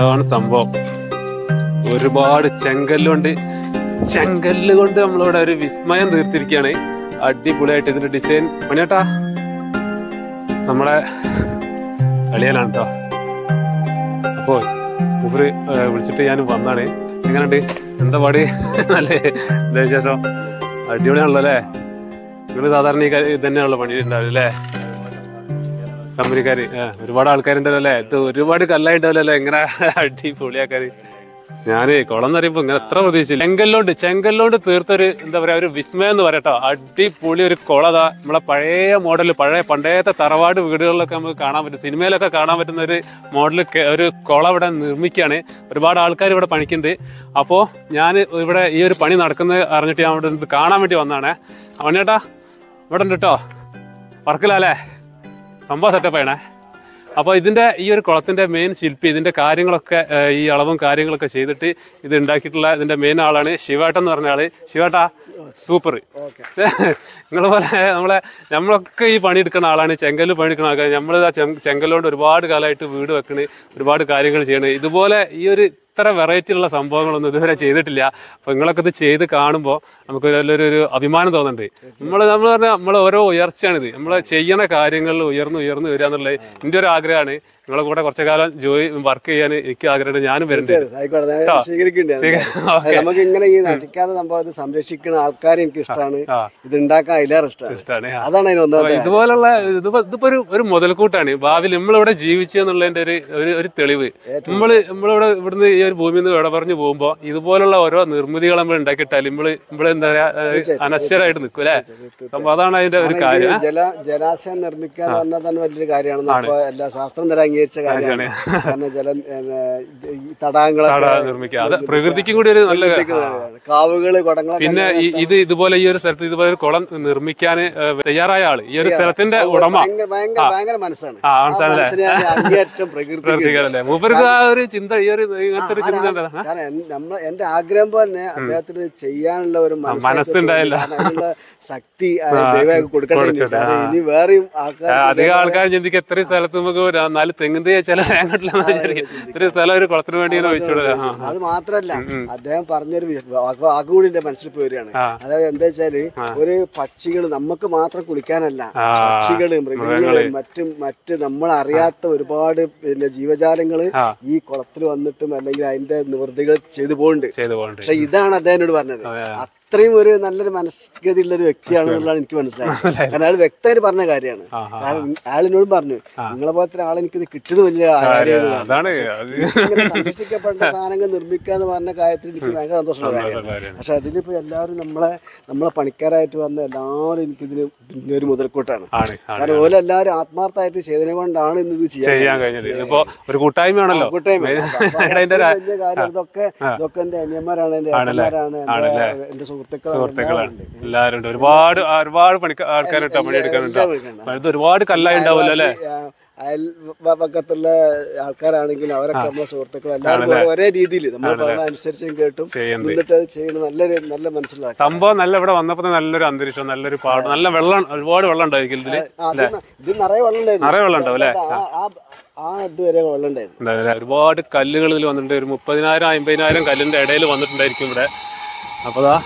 ഇതാണ് സംഭവം ഒരുപാട് ചെങ്കല്ലുണ്ട് ചെങ്കല്ല് കൊണ്ട് നമ്മളിവിടെ ഒരു വിസ്മയം തീർത്തിരിക്കുകയാണ് അടിപൊളിയായിട്ട് ഇതിന്റെ ഡിസൈൻ പണിയേട്ടാ നമ്മളെ അളിയലാണ് കേട്ടോ അപ്പോ മൂപ്പര് ഏ, വിളിച്ചിട്ട് ഞാൻ വന്നാണ് എങ്ങനെയുണ്ട് എന്താ പാട് നല്ല എന്താ വിശേഷം അടിപൊളിയാണല്ലോ അല്ലേ നിങ്ങൾ സാധാരണ ഈ ഇത് തന്നെയാണല്ലോ പണി ഉണ്ടാവില്ല അല്ലേ കമ്പനിക്കാര് ആ, ഒരുപാട് ആൾക്കാരുണ്ടല്ലോ അല്ലേ ഇത് ഒരുപാട് കല്ലായിട്ടുണ്ടല്ലോ അല്ലേ എങ്ങനെ അടിപൊളിയാക്കാര് ഞാന് കുളം എന്ന് പറയുമ്പോ ഇങ്ങനെ എത്ര പ്രതീക്ഷിച്ചില്ല ചെങ്കല്ലോണ്ട് ചെങ്കല്ലോണ്ട് തീർത്തൊരു എന്താ പറയാ ഒരു വിസ്മയം എന്ന് പറയട്ടോ അടിപൊളി ഒരു കുളതാ നമ്മളെ പഴയ മോഡൽ പഴയ പണ്ടത്തെ തറവാട് വീടുകളിലൊക്കെ നമുക്ക് കാണാൻ പറ്റും സിനിമയിലൊക്കെ കാണാൻ പറ്റുന്ന ഒരു മോഡൽ ഒരു കുളം ഇവിടെ നിർമ്മിക്കുകയാണ് ഒരുപാട് ആൾക്കാർ ഇവിടെ പണിക്കുന്നുണ്ട് അപ്പോൾ ഞാൻ ഇവിടെ ഈ ഒരു പണി നടക്കുന്നത് അറിഞ്ഞിട്ട് ഞാൻ ഇവിടെ നിന്ന് കാണാൻ വേണ്ടി വന്നതാണേ അവനേട്ടാ ഇവിടെ ഉണ്ട് കേട്ടോ വർക്കിലല്ലേ സംഭവം സെറ്റപ്പ് ചെയ്യണേ അപ്പോൾ ഇതിൻ്റെ ഈ ഒരു കുളത്തിൻ്റെ മെയിൻ ശില്പി ഇതിൻ്റെ കാര്യങ്ങളൊക്കെ ഏഹ്, ഈ അളവും കാര്യങ്ങളൊക്കെ ചെയ്തിട്ട് ഇത് ഉണ്ടാക്കിയിട്ടുള്ള ഇതിൻ്റെ മെയിൻ ആളാണ് ശിവേട്ടൻ എന്ന് പറഞ്ഞ ആള് ശിവേട്ടാ സൂപ്പർ നിങ്ങളെ പോലെ നമ്മളെ നമ്മളൊക്കെ ഈ പണി എടുക്കുന്ന ആളാണ് ചെങ്കല്ല് പണി എടുക്കുന്ന ആൾക്കാർ നമ്മൾ ചെങ്കല്ലുകൊണ്ട് ഒരുപാട് കാലമായിട്ട് വീട് വെക്കണ് ഒരുപാട് കാര്യങ്ങൾ ചെയ്യണ് ഇതുപോലെ ഈ ഒരു ഇത്ര വെറൈറ്റി ഉള്ള സംഭവങ്ങളൊന്നും ഇതുവരെ ചെയ്തിട്ടില്ല അപ്പോൾ നിങ്ങളൊക്കെ ഇത് ചെയ്ത് കാണുമ്പോൾ നമുക്ക് നല്ലൊരു ഒരു അഭിമാനം തോന്നുന്നുണ്ട് നമ്മൾ നമ്മൾ പറഞ്ഞാൽ നമ്മൾ ഓരോ ഉയർച്ചയാണിത് നമ്മൾ ചെയ്യണ കാര്യങ്ങളിൽ ഉയർന്ന് ഉയർന്ന് വരിക എന്നുള്ളത് എൻ്റെ ഒരു ആഗ്രഹമാണ് നിങ്ങളെ കൂടെ കുറച്ചു കാലം ജോലി വർക്ക് ചെയ്യാൻ എനിക്ക് ആഗ്രഹമുണ്ട് ഞാനും വരുന്നുണ്ട് ആയിക്കോട്ടെ ഞാൻ സ്വീകരിക്കുന്നുണ്ട് സ്വീക- ഓക്കേ. നമുക്ക് ഇങ്ങനെ ഈ നശിക്കാത്ത സംഭവം ഇത് സംരക്ഷിക്കുന്ന ആൾക്കാരെ എനിക്ക് ഇഷ്ടമാണ് ആ. ഇത് ഉണ്ടാക്കാൻ അതിലേറെ ഇഷ്ടമാണ് ഇഷ്ടമാണ് അതാണ് അതിന് ഒന്നാമത്തെ കാര്യം. ഇതുപോലുള്ള ഇതിപ്പോ ഇതിപ്പോ ഒരു ഒരു മുതൽക്കൂട്ടാണ് ഭാവിയിൽ നമ്മളിവിടെ ജീവിച്ചു എന്നുള്ളതിന്റെ ഒരു ഒരു ഒരു തെളിവ് നമ്മള് നമ്മളിവിടെ ഇവിടുന്ന് ഈ ഒരു ഭൂമിയിൽ നിന്ന് ഇവിടെ പറഞ്ഞു പോകുമ്പോ ഇതുപോലുള്ള ഓരോ നിർമ്മിതികൾ നമ്മൾ ഉണ്ടാക്കിയിട്ടാൽ നമ്മള് നമ്മള് എന്താ പറയാ ഏഹ്, അനശ്വരായിട്ട് നിൽക്കും അല്ലെ സംഭവം അതാണ് അതിന്റെ ഒരു കാര്യം ഈ ജല ജലാശയം നിർമ്മിക്കുക എന്ന് പറഞ്ഞാൽ തന്നെ വലിയൊരു കാര്യമാണ് അപ്പൊ എല്ലാ ശാസ്ത്രം തന്നെ അംഗീകരിച്ച കാര്യമാണ് കാരണം ജലം ഏ, ഈ തടാകങ്ങളെ തട നിർമ്മിക്കുക അത് പ്രകൃതിക്കും കൂടി ഒരു നല്ല കാവുകള് കുടങ്ങളൊക്കെ പിന്നെ ഈ- ഇത് ഇതുപോലെ ഈ ഒരു സ്ഥലത്ത് ഇതുപോലെ ഒരു കുളം നിർമ്മിക്കാൻ തയ്യാറായ ആള് ഈ ഒരു സ്ഥലത്തിന്റെ ഉടമ ഭയങ്കര ഭയങ്കര ഭയങ്കര മനസ്സാണ് ആ ആ മനസ്സിലായില്ലേ മനസ്സിനെ ഞാൻ അങ്ങേയറ്റം പ്രകൃതി പ്രകൃതികളല്ലേ മൂപ്പർക്ക് ആ ഒരു ചിന്ത ഈ ഒരു ഇങ്ങനത്തെ ഒരു ചിന്ത ഉണ്ട്. കാരണം എൻ- നമ്മ എന്റെ ആഗ്രഹം പോലെ തന്നെ അദ്ദേഹത്തിന് ചെയ്യാനുള്ള ഒരു മനസ്സ് മനസ്സുണ്ടായില്ല. കാരണം അതിനുള്ള ശക്തി ആ, ദൈവം കൊടുക്കട്ടെ ഇനി. കാരണം ഇനി വേറെയും ആൾക്കാർ അധികം ആൾക്കാർ ചിന്തിക്കും എത്രയും സ്ഥലത്ത് നമുക്ക് ഒരു നാല് തെങ്ങിൻ തൈ ചില തേങ്ങട്ടില്ല ഇത്രയും സ്ഥലം ഒരു കുളത്തിന് വേണ്ടി ഇങ്ങനെ ഒഴിച്ചോളൂ ആ അത് മാത്രല്ല അദ്ദേഹം പറഞ്ഞൊരു വി- വാക്ക് വാക്ക് കൂടി എന്റെ മനസ്സിൽ പോയി വരികയാണ് അതായത് എന്താ വെച്ചാല് ഒരു പക്ഷികൾ നമുക്ക് മാത്രം കുളിക്കാനല്ല ആ, പക്ഷികള് മൃഗങ്ങള് മറ്റും മറ്റ് നമ്മൾ അറിയാത്ത ഒരുപാട് പിന്നെ ജീവജാലങ്ങള് ആ. ഈ കുളത്തിൽ വന്നിട്ടും അല്ലെങ്കിൽ അതിന്റെ നിവൃത്തികൾ ചെയ്തു പോകുന്നുണ്ട് ചെയ്തു പോകണ്ട് പക്ഷെ ഇതാണ് അദ്ദേഹനോട് പറഞ്ഞത് അത്രയും ഒരു നല്ലൊരു മനസ്ഗതി ഉള്ള ഒരു വ്യക്തിയാണെന്നുള്ളതാണ് എനിക്ക് മനസ്സിലായത് കാരണം അയാൾ വ്യക്തമായിട്ട് പറഞ്ഞ കാര്യമാണ് കാരണം അയാളിനോട് പറഞ്ഞു നിങ്ങളെ പോലത്തെ ആളെ എനിക്കിത് കിട്ടുന്നത് വലിയ കാര്യമാണ് അതാണ് അത് ഇങ്ങനെ സംരക്ഷിക്കപ്പെട്ട സാധനങ്ങൾ നിർമ്മിക്കുക എന്ന് പറഞ്ഞ കാര്യത്തിൽ എനിക്ക് ഭയങ്കര സന്തോഷമുള്ള കാര്യമാണ് കാര്യമാണ്. പക്ഷെ അതിലിപ്പോ എല്ലാവരും നമ്മളെ നമ്മളെ പണിക്കാരായിട്ട് വന്ന എല്ലാവരും എനിക്കിതിന് പിന്നെ ഒരു മുതൽക്കൂട്ടാണ് ആണ് ആണ് കാരണം ഓല എല്ലാവരും ആത്മാർത്ഥമായിട്ട് ചെയ്തതിനെ കൊണ്ടാണ് ഇന്ന് ഇത് ചെയ്യാൻ ചെയ്യാൻ കഴിഞ്ഞത് ഇതിപ്പോ ഒരു കൂട്ടായ്മയാണല്ലോ കൂട്ടായ്മ. മെയിൻ- അപ്പൊ അപ്പൊ അതിന്റെ ഒരു വലിയ കാര്യം ഇതൊക്കെ ഇതൊക്കെ എന്റെ അനിയന്മാരാണ് എന്റെ ഏട്ടന്മാരാണ് എന്റെ എന്റെ സുഹൃത്തുക്കളാണ് സുഹൃത്തുക്കളാണ് എല്ലാവരും ഉണ്ട് ഒരുപാട് ഒരുപാട് പണിക്ക ആൾക്കാരുണ്ട് പണി എടുക്കാനുണ്ടോ ഇത് ഒരുപാട് കല്ലായി ഉണ്ടാവില്ല അല്ലേ അയൽപക്കത്തുള്ള ആൾക്കാരാണെങ്കിലും അവരൊക്കെ നമ്മളെ സുഹൃത്തുക്കൾ എല്ലാവരും കൂടെ ഒരേ രീതിയിൽ നമ്മൾ പറയുന്ന അനുസരിച്ചും കേട്ടും ചെയ്യുന്നത് നിന്നിട്ട് അത് ചെയ്യണം നല്ലൊരു നല്ല മനസ്സിലാക്കി സംഭവം നല്ല ഇവിടെ വന്നപ്പോ തന്നെ നല്ലൊരു അന്തരീക്ഷം നല്ലൊരു പാട് നല്ല വെള്ളം ഒരുപാട് വെള്ളം ഉണ്ടായിരിക്കും ഇതില് ഇത് നിറയെ വെള്ളം ഉണ്ടായിരുന്നു നിറയെ വെള്ളം ഉണ്ടാവും അല്ലേ ആ- ആ- ആ ഇതുവരെ വെള്ളം ഉണ്ടായിരുന്നു ഉണ്ടാവില്ല. ഒരുപാട് കല്ലുകൾ ഇതിൽ വന്നിട്ടുണ്ട് ഒരു മുപ്പതിനായിരം അമ്പതിനായിരം കല്ലിന്റെ ഇടയിൽ വന്നിട്ടുണ്ടായിരിക്കും ഇവിടെ അപ്പോൾ ദാ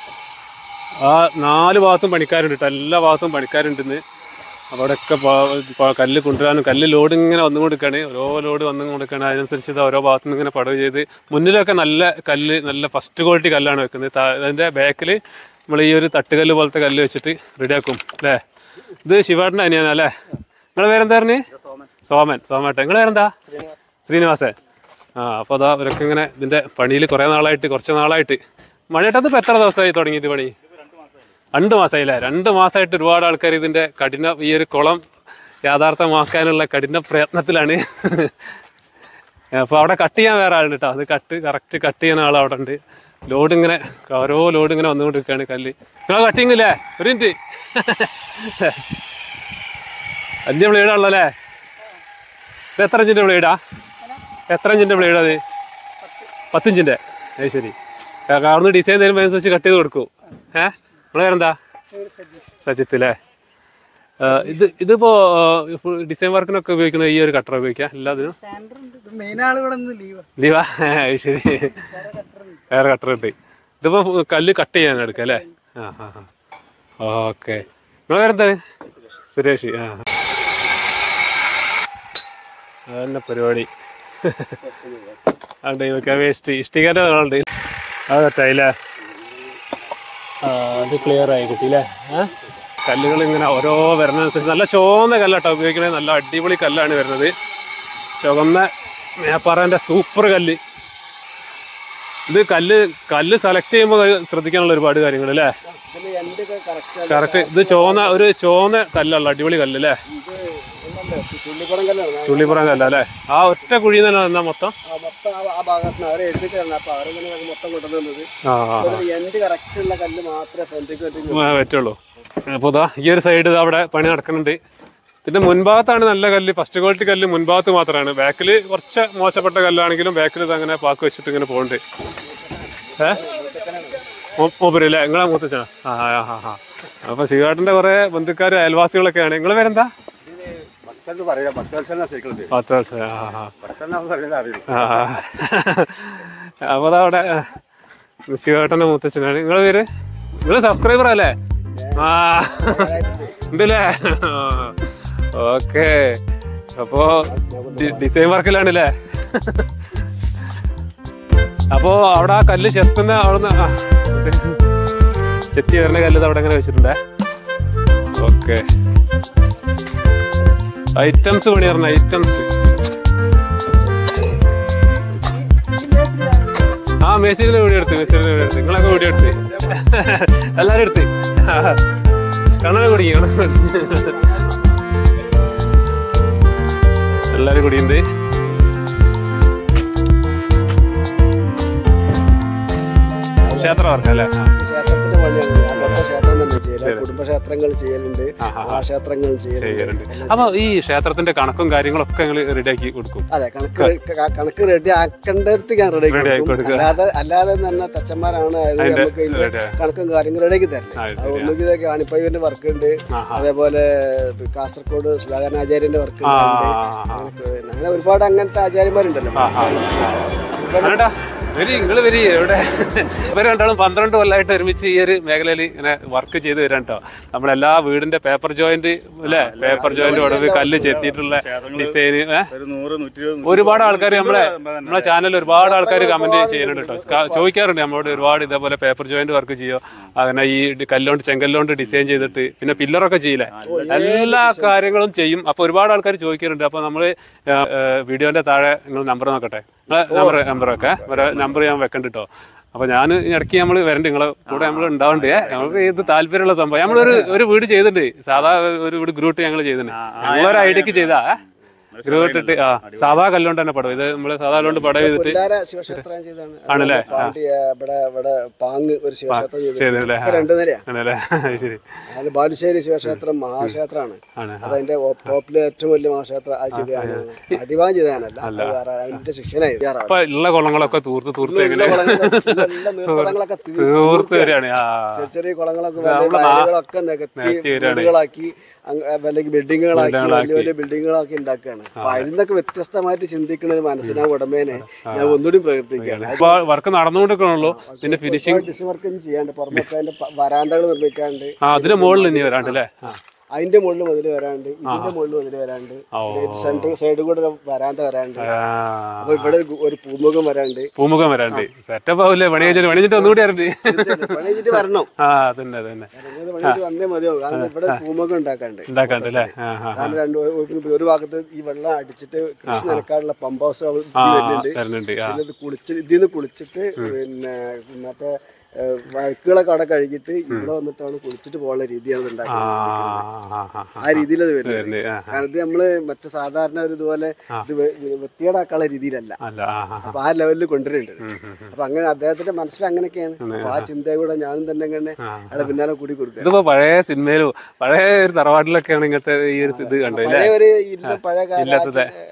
ആ നാല് ഭാഗത്തും പണിക്കാരുണ്ട് കേട്ടോ എല്ലാ ഭാഗത്തും പണിക്കാരുണ്ടെന്ന് അപ്പോൾ അവിടെയൊക്കെ പ- പ- കല്ല് കൊണ്ടുവരാനും കല്ല് ലോഡ് ഇങ്ങനെ വന്നുകൊണ്ടിരിക്കുകയാണ് ഓരോ ലോഡ് വന്നുകൊണ്ടിരിക്കുകയാണ് അതിനനുസരിച്ച് ഇത് ഓരോ ഭാഗത്തു നിന്ന് ഇങ്ങനെ പടവ് ചെയ്ത് മുന്നിലൊക്കെ നല്ല കല്ല് നല്ല ഫസ്റ്റ് ക്വാളിറ്റി കല്ലാണ് വെക്കുന്നത് താ- അതിൻ്റെ ബാക്കിൽ നമ്മൾ ഈ ഒരു തട്ടുകല്ല് പോലത്തെ കല്ല് വെച്ചിട്ട് റെഡിയാക്കും അല്ലേ ഇത് ശിവേട്ടൻ്റെ അനിയനാ അല്ലേ നിങ്ങളെ പേരെന്താ പറഞ്ഞേ സോമൻ സോമേട്ടൻ നിങ്ങളെ പേരെന്താ ശ്രീനിവാസൻ ആ അപ്പോൾ അതാ ഇവരൊക്കെ ഇങ്ങനെ ഇതിൻ്റെ പണിയിൽ കുറേ നാളായിട്ട് കുറച്ച് നാളായിട്ട് മഴയട്ടത് ഇപ്പോൾ എത്ര ദിവസമായി തുടങ്ങിയിട്ട് പണി രണ്ട് മാസമായില്ലേ രണ്ട് മാസമായിട്ട് ഒരുപാട് ആൾക്കാർ ഇതിൻ്റെ കഠിന ഈ ഒരു കുളം യാഥാർത്ഥ്യമാക്കാനുള്ള കഠിന പ്രയത്നത്തിലാണ് അപ്പോൾ അവിടെ കട്ട് ചെയ്യാൻ വേറെ ആളുണ്ട് കേട്ടോ അത് കട്ട് കറക്റ്റ് കട്ട് ചെയ്യുന്ന ആൾ അവിടെ ഉണ്ട് ലോഡ് ഇങ്ങനെ ഓരോ ലോഡ് ഇങ്ങനെ വന്നുകൊണ്ടിരിക്കുകയാണ് കല്ല് നിങ്ങൾ കട്ടിങ് ഇല്ലേ ഒരു മിനിറ്റ് അഞ്ച് ബ്ലേഡാണല്ലോ ഇത് എത്ര ഇഞ്ചിൻ്റെ ബ്ലേഡാ എത്ര ഇഞ്ചിൻ്റെ ബ്ലേഡാ അത് പത്തിഞ്ചിൻ്റെ അത് ശരി അവിടുന്ന് ഡിസൈൻ തരുമ്പോൾ അനുസരിച്ച് കട്ട് ചെയ്ത് കൊടുക്കും ഏഹ് നമ്മളെ പേരെന്താ സജിത്ത് അല്ലേ ആ, ഇത് ഇതിപ്പോ ഡിസൈൻ വർക്കിനൊക്കെ ഉപയോഗിക്കുന്ന ഈ ഒരു കട്ടർ ഉപയോഗിക്കാം എല്ലാത്തിനും മെയിൻ ആളുകൂടെ ലീവ് ലീവാ ശരി വേറെ കട്ടർ കിട്ടി ഇതിപ്പോ കല്ല് കട്ട് ചെയ്യാൻ എടുക്കാം അല്ലേ ആ ആ ആ ഓക്കെ നിങ്ങൾ വേറെന്താ സുരേഷ് ആ അതന്നെ പരിപാടി ഉണ്ട് ഇവക്കെ വേസ്റ്റ് ഇഷ്ടികൻ്റെ ഉണ്ട് അത് കട്ടായില്ലേ ആ അത് ക്ലിയർ ആയി കിട്ടിയില്ലേ ആ കല്ലുകൾ ഇങ്ങനെ ഓരോ വരുന്നതനുസരിച്ച് നല്ല ചുവന്ന കല്ലാട്ടോ ഉപയോഗിക്കണത് നല്ല അടിപൊളി കല്ലാണ് വരുന്നത് ചുവന്ന മേപ്പാറേൻ്റെ സൂപ്പർ കല്ല് ഇത് കല്ല് കല്ല് സെലക്ട് ചെയ്യുമ്പോൾ ശ്രദ്ധിക്കാനുള്ള ഒരുപാട് കാര്യങ്ങൾ അല്ലേ ഇതിൽ എൻ്റെ കറക്റ്റ് കറക്റ്റ് ഇത് ചുവന്ന ഒരു ചുവന്ന കല്ലുള്ള അടിപൊളി കല്ല് അല്ലേ ഇത് ചുള്ളിപ്പുറം കല്ലാണ് ചുള്ളിപ്പുറം കല്ല അല്ലേ ആ ഒറ്റ കുഴി തന്നെ വന്നാ മൊത്തം ആ മൊത്തം ആ- ആ ഭാഗത്ത് നിന്ന് അവരെ എഴുതിക്കാണ് അപ്പൊ അവരിങ്ങനെ മൊത്തം കൊണ്ടുവന്നത് ആ ആ എൻ്റെ കറക്റ്റ് ഉള്ള കല്ല് മാത്രമേ ഫ്രണ്ടിക്ക് പറ്റുള്ളൂ ആ, പറ്റുള്ളൂ അപ്പോൾ ഇതാ ഈ ഒരു സൈഡ് ഇത് അവിടെ പണി നടക്കുന്നുണ്ട് ഇതിന്റെ മുൻഭാഗത്താണ് നല്ല കല്ല് ഫസ്റ്റ് ക്വാളിറ്റി കല്ല് മുൻഭാഗത്ത് മാത്രമാണ് ബാക്കിൽ കുറച്ച് മോശപ്പെട്ട കല്ലാണെങ്കിലും ബാക്കിൽ ഇത് അങ്ങനെ പാക്ക് വെച്ചിട്ട് ഇങ്ങനെ പോകുന്നുണ്ട് ഏ മൂപ്പര് അല്ലേ നിങ്ങളെ മൂത്തച്ഛനാ ആ ആ ആ ആ അപ്പൊ ശിവാട്ടിന്റെ കുറെ ബന്ധുക്കാർ അയൽവാസികളൊക്കെയാണ് നിങ്ങൾ പേരെന്താ ഭക്തർക്ക് പറയാം ഭക്തവത്സരം സൈക്കിളുണ്ട് പത്ത് വർഷം ആ ആ ഭക്തനാണെന്ന് പറഞ്ഞാൽ അറിയില്ല ആ അപ്പോൾ അവിടെ ശിവേട്ടൻ്റെ മുത്തച്ഛനാണ് നിങ്ങളെ പേര് നിങ്ങൾ സബ്സ്ക്രൈബർ അല്ലേ ആ ഉണ്ടല്ലേ ഓക്കെ അപ്പോ ഡിസൈൻ വർക്കിലാണല്ലേ അപ്പോ അവിടെ ആ കല്ല് ചെത്തുന്ന അവിടുന്ന് ആ, ചെത്തി വരുന്ന കല്ല് ഇത് അവിടെ ഇങ്ങനെ വെച്ചിട്ടുണ്ടേ ഓക്കെ ഐറ്റംസ് പണി പറഞ്ഞ ഐറ്റംസ് ആ മേശിരിന്റെ വീഡിയോ എടുത്ത് മേശിരിന്റെ വീഡിയോ എടുത്ത് നിങ്ങളൊക്കെ വീഡിയോ എടുത്ത് എല്ലാരും എടുത്ത് കണ്ണനെ കുടിക്കും കണ്ണനെ കുടിക്കും എല്ലാരും കുടിയുണ്ട് ക്ഷേത്ര വർക്കം അല്ലേ ആ. ക്ഷേത്രത്തിന്റെ പണിയാണ് ഞാൻ മൊത്തം ക്ഷേത്രം തന്നെ ചെയ്യല് കുടുംബക്ഷേത്രങ്ങൾ ചെയ്യലുണ്ട് മഹാക്ഷേത്രങ്ങൾ ചെയ്യലുണ്ട് ചെയ്യാറുണ്ട് അപ്പൊ ഈ ക്ഷേത്രത്തിന്റെ കണക്കും കാര്യങ്ങളൊക്കെ നിങ്ങൾ റെഡിയാക്കി കൊടുക്കും അതെ കണക്ക് ക- കണക്ക് റെഡി ആക്കേണ്ടടുത്ത് ഞാൻ റെഡി Ready ആക്കി കൊടുക്കും. അല്ലാതെ അല്ലാതെ തന്നെ തച്ചന്മാരാണ് അത് നമുക്ക് ഇതിന്റെ ready ആ. കണക്കും കാര്യങ്ങളും റെഡിയാക്കി തരില്ല അത് അത് ഒന്നുകിൽ കാണിപ്പയ്യന്റെ വർക്ക് ഉണ്ട് അതേപോലെ കാസർഗോഡ് സുധാകരൻ ആചാര്യന്റെ വർക്ക് ആ, ഉണ്ട് ആ, ആ. അങ്ങനെ- അങ്ങനെ ഒരുപാട് അങ്ങനത്തെ ആചാര്യന്മാരുണ്ടല്ലോ വേണ്ടാ വരി നിങ്ങൾ വരി എവിടെ ഇവർ രണ്ടാളും പന്ത്രണ്ട് കൊല്ലമായിട്ട് ഒരുമിച്ച് ഈ ഒരു മേഖലയിൽ ഇങ്ങനെ വർക്ക് ചെയ്ത് വരാൻ കേട്ടോ നമ്മളെല്ലാ വീടിന്റെ പേപ്പർ ജോയിന്റ് അല്ലേ പേപ്പർ ജോയിന്റ് ഒടവ് കല്ല് ചെത്തിയിട്ടുള്ള ഡിസൈൻ ഒരു നൂറ് നൂറ്റി ഇരുപത് ഒരുപാട് ആൾക്കാർ നമ്മളെ നമ്മളെ ചാനലിൽ ഒരുപാട് ആൾക്കാർ കമന്റ് ചെയ്യുന്നുണ്ട് കേട്ടോ സ്ക- ചോദിക്കാറുണ്ട് നമ്മളോട് ഒരുപാട് ഇതേപോലെ പേപ്പർ ജോയിന്റ് വർക്ക് ചെയ്യോ അങ്ങനെ ഈ ഡി- കല്ലോണ്ട് ചെങ്കല്ലോണ്ട് ഡിസൈൻ ചെയ്തിട്ട് പിന്നെ പില്ലറൊക്കെ ചെയ്യില്ലേ എല്ലാ കാര്യങ്ങളും ചെയ്യും അപ്പൊ ഒരുപാട് ആൾക്കാർ ചോദിക്കാറുണ്ട് അപ്പൊ നമ്മള് വീഡിയോന്റെ താഴെ നിങ്ങൾ നമ്പർ നോക്കട്ടെ നിങ്ങളെ നമ്പർ നമ്പർ ഒക്കെ നമ്പർ ഞാൻ വെക്കണ്ട കേട്ടോ അപ്പൊ ഞാൻ ഇടയ്ക്ക് നമ്മൾ വരണ്ട് നിങ്ങളെ കൂടെ നമ്മൾ ഉണ്ടാവണ്ടേ നമുക്ക് ഇത് താല്പര്യമുള്ള സംഭവം നമ്മളൊരു ഒരു വീട് ചെയ്തിട്ടുണ്ട് സാധാ ഒരു വീട് ഗ്രൂട്ട് ഞങ്ങൾ ചെയ്തിട്ടുണ്ട് ഞങ്ങളൊരു ഐഡിയക്ക് ചെയ്താ ഗ്രൂട്ട് ഇട്ട് ആ സാധാ കല്ലുകൊണ്ട് തന്നെ പടം ഇത് നമ്മള് സാധാ കല്ലുകൊണ്ട് പടം ചെയ്തിട്ട് പുല്ലാര ശിവക്ഷേത്രം ചെയ്താണ് ആണല്ലേ? പാണ്ടി ആ, ഇവിടെ ഇവിടെ പാങ് ഒരു ശിവക്ഷേത്രം ചെയ്തു ചെയ്തല്ലേ ഒക്കെ രണ്ട് നിലയാ ആണല്ലേ അത് ശരി അത് ബാലുശ്ശേരി ശിവക്ഷേത്രം മഹാക്ഷേത്രമാണ് ആണ് അതതിന്റെ ടോപ്പിലെ ഏറ്റവും വലിയ മഹാക്ഷേത്രം അത് ചെയ്തതാണ് അടിവാൻ ചെയ്തതാനല്ല അത് വേറെ അതിന്റെ ശിക്ഷനായി അപ്പൊ ഉള്ള കുളങ്ങളൊക്കെ തൂർത്ത് തൂർത്ത് എങ്ങനെ നീർത്തടങ്ങളൊക്കെ തൂർത്ത് വരികയാണ് ആ ചെറിയ ചെറിയ കുളങ്ങളൊക്കെ വലിയ കായലുകളൊക്കെ നികത്തി വീടുകളാക്കി അങ്ങ് അല്ലെങ്കിൽ ബിൽഡിങ്ങുകളാക്കി വലിയ വലിയ ബിൽഡിങ്ങുകളാക്കി ഉണ്ടാക്കുകയാണ് അപ്പൊ അതിൽ നിന്നൊക്കെ വ്യത്യസ്തമായിട്ട് ചിന്തിക്കുന്ന ഒരു മനസ്സിനാ ഉടമേനെ ഞാൻ ഒന്നുകൂടി പ്രകീർത്തിക്കുകയാണ് ഇപ്പൊ വർക്ക് നടന്നുകൊണ്ടിരിക്കണല്ലോ ഇതിന്റെ ഫിനിഷിങ് ഡിസ് വർക്കും ചെയ്യാണ്ട് പുറമൊക്കെ അതിന്റെ പ- വരാന്തകൾ നിർമ്മിക്കാണ്ട് ആ അതിന്റെ മുകളിൽ ഇനി വരാണ്ട് അല്ലേ ആ. അതിന്റെ മുകളിൽ മതിൽ വരാണ്ട് ഇതിന്റെ മുകളിൽ മതിൽ വരാണ്ട് സെൻട്രൽ സൈഡിൽ കൂടെ ഒരു വരാന്ത വരാണ്ട് ആ. അപ്പൊ ഇവിടെ ഒരു ഗു- ഒരു പൂമുഖം വരാണ്ട് പൂമുഖം വരാണ്ട് സെറ്റപ്പ് ആവില്ലേ പണി കഴിച്ചിട്ട് പണി കഴിഞ്ഞിട്ട് ഒന്നുകൂടി വരണ്ട് പണിയിട്ട് വരണം ആ അതന്നെ അതന്നെ ഇറങ്ങിയത് പണിയിട്ട് വന്നേ മതിയാവും കാരണം ഇവിടെ ഒരു പൂമുഖം ഉണ്ടാക്കാണ്ട് ഉണ്ടാക്കാണ്ട് അല്ലേ ആ ആ കാരണം രണ്ട് ഒരു- ഒരു ഭാഗത്ത് ഈ വെള്ളം അടിച്ചിട്ട് കൃഷി നനക്കാനുള്ള പമ്പ് ഹൗസ് അവിടെ വരുന്നുണ്ട് വരുന്നുണ്ട് ആ ഇത് കുളിച്ച് ഇതിൽ നിന്ന് കുളിച്ചിട്ട് പിന്നെ മറ്റേ ഏഹ്, വഴുക്കുകളൊക്കെ അവിടെ കഴുകിയിട്ട് ഇവിടെ വന്നിട്ടാണ് കുളിച്ചിട്ട് പോകാനുള്ള രീതിയാണ് ഇത് ആ ഉണ്ടാക്കുന്നത് ആ, ആ, ആ. ആ രീതിയിലത് വരുന്നത് വരുന്നുണ്ട് ആ കാരണം ഇത് നമ്മള് മറ്റു സാധാരണ ഒരു ഇതുപോലെ ഇത് വെ- വൃത്തികേടാക്കാനുള്ള രീതിയിലല്ല അല്ല ആ ആ അപ്പൊ ആ ലെവലിൽ കൊണ്ടുവരുന്നുണ്ട് അപ്പൊ അങ്ങനെ അദ്ദേഹത്തിന്റെ മനസ്സിൽ അങ്ങനെയൊക്കെയാണ് അപ്പൊ ആ ചിന്തയെ കൂടെ ഞാനും തന്നെ അങ്ങനെ അയാളെ പിന്നാലെ കൂടി കൊടുക്കുക ഇതിപ്പോ പഴയ സിനിമയിലും പഴയ ഒരു തറവാട്ടിലൊക്കെയാണ് ഇങ്ങനത്തെ ഈ ഒരു ഇത് കണ്ടത് പഴയ ഒരു ഇല്ല പഴയ കാല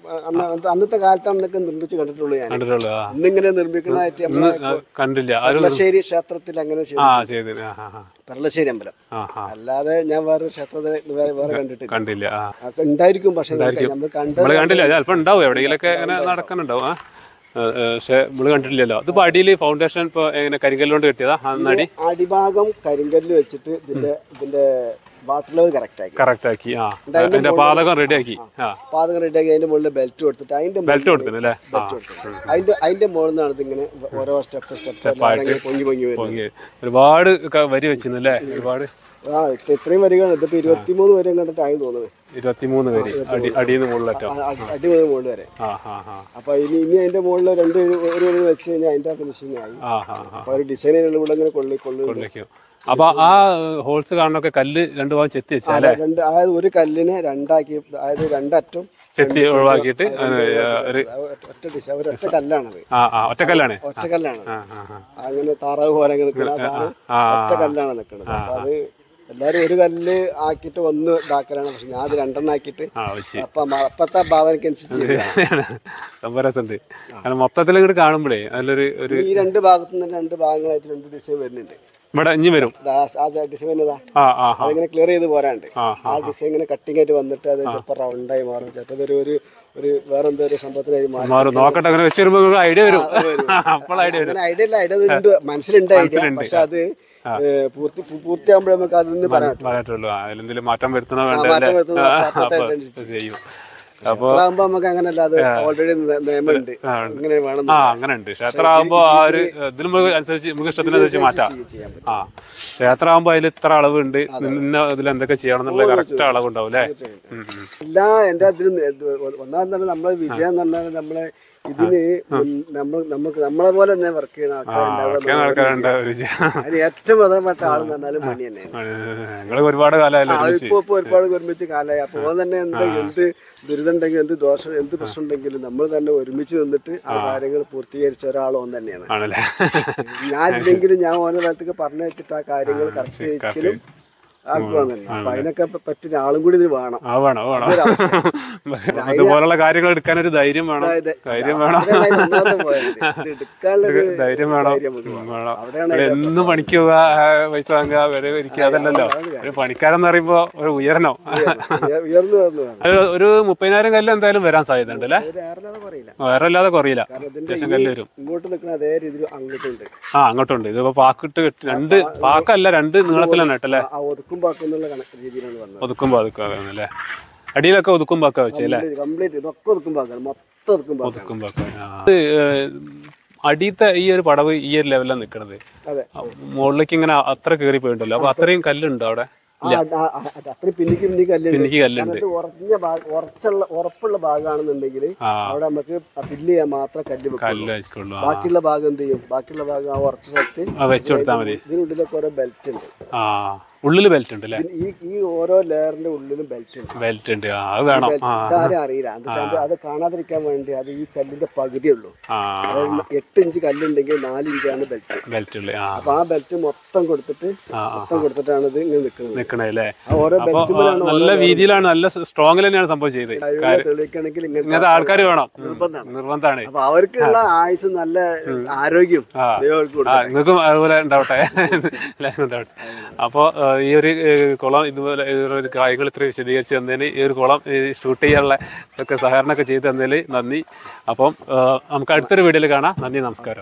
അന്ന് അന്നത്തെ- അന്നത്തെ കാലത്താണ് ഇതൊക്കെ നിർമ്മിച്ച് കണ്ടിട്ടുള്ളൂ ഞാൻ കണ്ടിട്ടുള്ളൂ ആ ഇന്നിങ്ങനെ നിർമ്മിക്കുന്നതായിട്ട് നമ്മളെ ആ, കണ്ടില്ല ആരും പെർളശ്ശേരി ക്ഷേത്രത്തിൽ അങ്ങനെ ചെയ്തു ആ ചെയ്ത് ആ ആ ആ. പെർളശ്ശേരി അമ്പലം ആ ആ അല്ലാതെ ഞാൻ വേറെ ക്ഷേത്രത്തിൽ വേറെ വേറെ കണ്ടിട്ടില്ല കണ്ടില്ല ആ അതൊക്കെ ഉണ്ടായിരിക്കും പക്ഷെ നമ്മൾ കണ്ട നമ്മള് കണ്ടില്ല അത് അല്പം ഉണ്ടാവും എവിടെയെങ്കിലൊക്കെ അങ്ങനെ നടക്കാനുണ്ടാവും ആ ഏ, ഏ, പക്ഷെ നമ്മള് കണ്ടിട്ടില്ലല്ലോ ഇതിപ്പോ അടിയിൽ ഫൗണ്ടേഷൻ ഇപ്പൊ എങ്ങനെ കരിങ്കല്ലുകൊണ്ട് കെട്ടിയതാ ആ നടി അടിഭാഗം കരിങ്കല്ല് വെച്ചിട്ട് ഇതിന്റെ ഇതിന്റെ വാട്ടർ ലെവൽ കറക്റ്റ് ആക്കി കറക്റ്റ് ആക്കി ആ അതിന്റെ പാതകം റെഡി ആക്കി ആ പാതകം റെഡിയാക്കി അതിന്റെ മുകളിൽ ബെൽറ്റ് കൊടുത്തിട്ട് അതിന്റെ ബെൽറ്റ് കൊടുത്തില്ല അല്ലേ ആ അതിന്റെ അതിന്റെ മുകളിൽ നിന്നാണ് ഇതിങ്ങനെ ഓരോ സ്റ്റെപ്പ് സ്റ്റെപ്പ് പൊങ്ങി പൊങ്ങി വരും ഓക്കേ. ഒരുപാട് ക- വരി വെച്ചിരുന്നല്ലേ ഒരുപാട് ആ ഇപ്പൊ ഇത്രയും വരികയാണ് ഇതിപ്പോ ഇരുപത്തിമൂന്ന് വരെ കണ്ടിട്ട് ആയി തോന്നുന്നത് ഇരുപത്തിമൂന്ന് വരി അടി അടിയിൽ നിന്ന് മുകളിലേറ്റോ ആ, അടി- അടി മുതൽ മുകളിൽ വരെ ആ ആ ആ അപ്പൊ ഇനി ഇനി അതിന്റെ മുകളിൽ രണ്ട് ഒരു ഒരു ഒരു വെച്ച് കഴിഞ്ഞാൽ അതിന്റെ ഫിനിഷിംഗ് ആയി ആ ആ ആ അപ്പൊ ഒരു ഡിസൈനുകൾ ഇവിടെ ഇങ്ങനെ കൊള്ളി കൊള്ളി കൊള്ളിക്കും അപ്പൊ ആ ഹോൾസ് കാണുന്നൊക്കെ കല്ല് രണ്ടു ഭാഗം ചെത്തി വെച്ചാലേ രണ്ട് അതായത് ഒരു കല്ലിനെ രണ്ടാക്കി അതായത് രണ്ടറ്റം ചെത്തി ഒഴിവാക്കിയിട്ട് അതിന് ഒരു ആ ഒറ്റ ഡിസൈൻ ഒരു ഒറ്റ കല്ലാണത് ആ ആ ഒറ്റക്കല്ലാണ് ഒറ്റ കല്ലാണ് ആ ആ ആ അങ്ങനെ താറാവ് പോലെ അങ്ങനെ നിൽക്കുന്ന ആ സാധനം ആ, ഒറ്റ കല്ലാണ് നിൽക്കുന്നത് അപ്പൊ അത് എല്ലാരും ഒരു കല്ല് ആക്കിയിട്ട് ഒന്ന് ഇതാക്കലാണ് പക്ഷെ ഞാൻ അത് രണ്ടെണ്ണം ആക്കിയിട്ട് ആ വെച്ച് അപ്പൊ മ- അപ്പത്തെ ഭാവനക്കനുസരിച്ച് ചെയ്തതാണ്. സംഭവം രസമുണ്ട് കാരണം മൊത്തത്തിൽ ഇങ്ങോട്ട് കാണുമ്പോഴേ അതിലൊരു ഒരു ഈ രണ്ട് ഭാഗത്തു നിന്ന് രണ്ട് ഭാഗങ്ങളായിട്ട് രണ്ട് ഡിസൈൻ വരുന്നുണ്ട് ഇവിടെ ഇഞ്ഞി വരും ദാ ആ ഡിസൈൻ എന്നതാ ആ ആ ആ അതിങ്ങനെ ക്ലിയർ ചെയ്ത് പോരാണ്ട് ആ, ആ ഡിസൈൻ ഇങ്ങനെ കട്ടിങ് ആയിട്ട് വന്നിട്ട് അത് ചിലപ്പോൾ റൗണ്ടായി മാറും ചിലപ്പോൾ ഇതൊരു ഒരു ഒരു വേറെ എന്തോ ഒരു സംഭവത്തിനായി മാറും മാറും നോക്കട്ടെ അങ്ങനെ വെച്ച് വരുമ്പോ ഐഡിയ വരും അപ്പോൾ ഐഡിയ വരും അങ്ങനെ ഐഡിയ ഇല്ല ഐഡിയ ഉണ്ട് മനസ്സിലുണ്ട് ഐഡിയ പക്ഷെ അത് ഏ, പൂർത്തി പൂ- പൂർത്തിയാകുമ്പോൾ നമുക്ക് അതിന് പറയാൻ പറ്റും പറയാറ്റുള്ളൂ അതിലെന്തെങ്കിലും മാറ്റം വരുത്തണോ വേണ്ടല്ലേ മാറ്റം വരുത്തുന്നത് ആ, അപ്പത്തെ അപ്പൊ അനുസരിച്ച്. ചെയ്യും അപ്പൊ അതാകുമ്പോ നമുക്ക് അങ്ങനല്ല അത് ഓൾറെഡി നിയമമുണ്ട് ഇങ്ങനെ വേണം ആ അങ്ങനെ ഉണ്ട് ക്ഷേത്രം ആകുമ്പോ ആ ഒരു ഇതിന് നമുക്ക് അനുസരിച്ച് നമുക്ക് ഇഷ്ടത്തിനനുസരിച്ച് മാറ്റാം ചെയ്യാൻ പറ്റും ആ ക്ഷേത്രം ആകുമ്പോ അതിൽ ഇത്ര അളവുണ്ട് ഇന്ന ഇതിൽ എന്തൊക്കെ ചെയ്യണം എന്നുള്ള കറക്റ്റ് അളവ് ഉണ്ടാവും അല്ലേ ഉം, ഉം. എല്ലാ എന്റെ അതിന് ഒന്നാമത് തന്നെ നമ്മളെ വിജയം എന്ന് പറഞ്ഞാൽ നമ്മളെ ഇതിന് മുൻ- നമ്മൾ നമുക്ക് നമ്മളെ പോലെ തന്നെ വർക്ക് ചെയ്യുന്ന ആൾക്കാരുണ്ടാവുക ഒക്കെ ആൾക്കാരുണ്ട് ഒരു അതിന് ഏറ്റവും പ്രധാനപ്പെട്ട ആളെന്ന് പറഞ്ഞാൽ മണി തന്നെയാണ് ഞങ്ങൾ ഒരുപാട് കാലമായല്ലോ ഒരുമിച്ച് ഇപ്പൊ ഇപ്പൊ ഒരുപാട് ഒരുമിച്ച് കാലമായി അപ്പൊ ഓൻ തന്നെ എന്ത് എന്ത് ദുരിതം ഉണ്ടെങ്കിലും എന്ത് ദോഷം എന്ത് പ്രശ്നം ഉണ്ടെങ്കിലും നമ്മൾ തന്നെ ഒരുമിച്ച് നിന്നിട്ട് ആ കാര്യങ്ങൾ പൂർത്തീകരിച്ച ഒരാൾ ഓൻ തന്നെയാണ് ആണല്ലേ ഞാൻ ഇല്ലെങ്കിലും ഞാൻ ഓരോ കാലത്തൊക്കെ പറഞ്ഞു വെച്ചിട്ട് ആ കാര്യങ്ങൾ കറക്റ്റ് ഒരിക്കലും ആക്കുവാൻ തന്നെ അപ്പൊ അതിനൊക്കെ പറ്റുന്ന ആളും കൂടി ഇത് വേണം ആ വേണം വേണം അതുപോലുള്ള കാര്യങ്ങൾ എടുക്കാൻ ഒരു ധൈര്യം വേണം അതായത് ധൈര്യം വേണം അവിടെയാണ് അതിന് ഒന്നാമത്തെ പോയത്. ഇത് എടുക്കാനുള്ളൊരു ധൈര്യം വേണം ധൈര്യം നമുക്ക് ഉം, വേണം. വേണം അവിടെയാണ് ഇവിടെ എന്നും പണിക്ക് പോവുക ആ, പൈസ വാങ്ങുക വില ഇരിക്കുക അതല്ലല്ലോ ഒരു പണിക്കാരെന്ന് പറയുമ്പോ ഒരു ഉയരണോ ഉയർ- ഉയർന്നു വന്നു വേണം അത് ഒരു മുപ്പതിനായിരം കല്ല് എന്തായാലും വരാൻ സാധ്യത ഉണ്ട് അല്ലേ ഒരു ഏറെല്ലാതെ പറയില്ല വേറെ അല്ലാതെ കുറയില്ല കാരണം ഇതിന്റെ അത്യാവശ്യം കല്ല് വരും ഇങ്ങോട്ട് നിൽക്കുന്ന അതേ രീതിയിൽ അങ്ങോട്ടുണ്ട് ആ അങ്ങോട്ടുണ്ട് ഇതിപ്പോ പാക്കിട്ട് കെട്ടി രണ്ട് പാക്കല്ല രണ്ട് നീളത്തിൽ തന്നെ ഇട്ടല്ലേ ആ ഒതുക്കും പാക്കുന്നുള്ള കണക്ക് രീതിയിലാണ് വന്നത് ഒതുക്കുമ്പോ ഒതുക്കുക അല്ലേ അടിയിലൊക്കെ ഒതുക്കുമ്പോ ഒക്കെ വെച്ചല്ലേ കംപ്ലീറ്റ് ഇതൊക്കെ ഒതുക്കും പാക്കാണ് മൊത്തം ഒതുക്കും പാക്കാണ് ഒതുക്കുമ്പോ ഒക്കെ ആ. ഇത് ഏഹ്, അടിയത്തെ ഈ ഒരു പടവ് ഈ ഒരു ലെവലിലാണ് നിൽക്കുന്നത് അതെ മുകളിലേക്ക് ഇങ്ങനെ അത്ര കയറി പോയിട്ടുണ്ടല്ലോ അപ്പൊ അത്രയും കല്ലുണ്ടോ അവിടെ ആ, ആ, ആ, അത് അത്രയും പിന്നിക്ക് പിന്നിക്ക് കല്ലുണ്ട് എനിക്ക് കല്ലുണ്ട് എന്നിട്ട് ഉറഞ്ഞ ഭാഗം ഉറച്ചുള്ള ഉറപ്പുള്ള ഭാഗമാണെന്നുണ്ടെങ്കിൽ ആ. അവിടെ നമുക്ക് ഫില്ല് ചെയ്യാൻ മാത്രം കല്ല് വെക്കും കല്ല് വെച്ചിട്ടുള്ളൂ ആ. ബാക്കിയുള്ള ഭാഗം എന്ത് ചെയ്യും ബാക്കിയുള്ള ഭാഗം ആ ഉറച്ച സ്ഥലത്ത് ആ വെച്ചു കൊടുത്താൽ മതി ഇതിനുള്ളിലൊക്കെ ഓരോ ബെൽറ്റ് ഉണ്ട് ആ ഉള്ളില് ബെൽറ്റ് ഉണ്ട് അല്ലേ ഇതിന് ഈ ഈ ഓരോ ലെയറിന്റെ ഉള്ളിലും ബെൽറ്റ് ഉണ്ട് ബെൽറ്റ് ഉണ്ട് ആ അത് വേണം ആ ഇതാരും അറിയില്ല എന്താ വെച്ചാൽ അത് അത് കാണാതിരിക്കാൻ വേണ്ടി അത് ഈ കല്ലിന്റെ പകുതിയേ ഉള്ളൂ ആ അതായത് എട്ട് ഇഞ്ച് കല്ലുണ്ടെങ്കിൽ നാല് ഇഞ്ചാണ് ബെൽറ്റ് ബെൽറ്റ് ഉള്ളു ആ അപ്പൊ ആ ബെൽറ്റ് മൊത്തം കൊടുത്തിട്ട് ആ, മൊത്തം കൊടുത്തിട്ടാണ് ഇത് ഇങ്ങനെ നിൽക്കുന്നത് നിക്കണേ അല്ലേ ആ ഓരോ അപ്പൊ ബെൽറ്റുമ്പോഴാണ് ആ, നല്ല വീതിയിലാണ് നല്ല സ്ട്രോങ്ങിൽ തന്നെയാണ് സംഭവം ചെയ്തത് കഴിവുകൾ തെളിയിക്കണമെങ്കിൽ ഇങ്ങനത്തെ ഇങ്ങനത്തെ ആൾക്കാർ വേണം ഉം. നിർബന്ധമാണ്. നിർബന്ധമാണ് അപ്പൊ അവർക്കുള്ള ആയുസ് നല്ല ആരോഗ്യം ആ. ദൈവം അവർക്ക് ആ കൊടുക്കും നിങ്ങൾക്കും അതുപോലെ ഉണ്ടാവട്ടെ എല്ലാവരും ഉണ്ടാവട്ടെ അപ്പോൾ ഈ ഒരു ഏഹ്, കുളം ഇതുപോലെ ഇതുപോലെ ഒരു കാര്യങ്ങൾ ഇത്ര വിശദീകരിച്ച് തന്നതിന് ഈ ഒരു കുളം ഷൂട്ട് ചെയ്യാനുള്ള ഇതൊക്കെ സഹകരണമൊക്കെ ചെയ്ത് തന്നതിൽ നന്ദി അപ്പം ഏഹ്, നമുക്ക് അടുത്തൊരു വീഡിയോയിൽ കാണാം നന്ദി നമസ്കാരം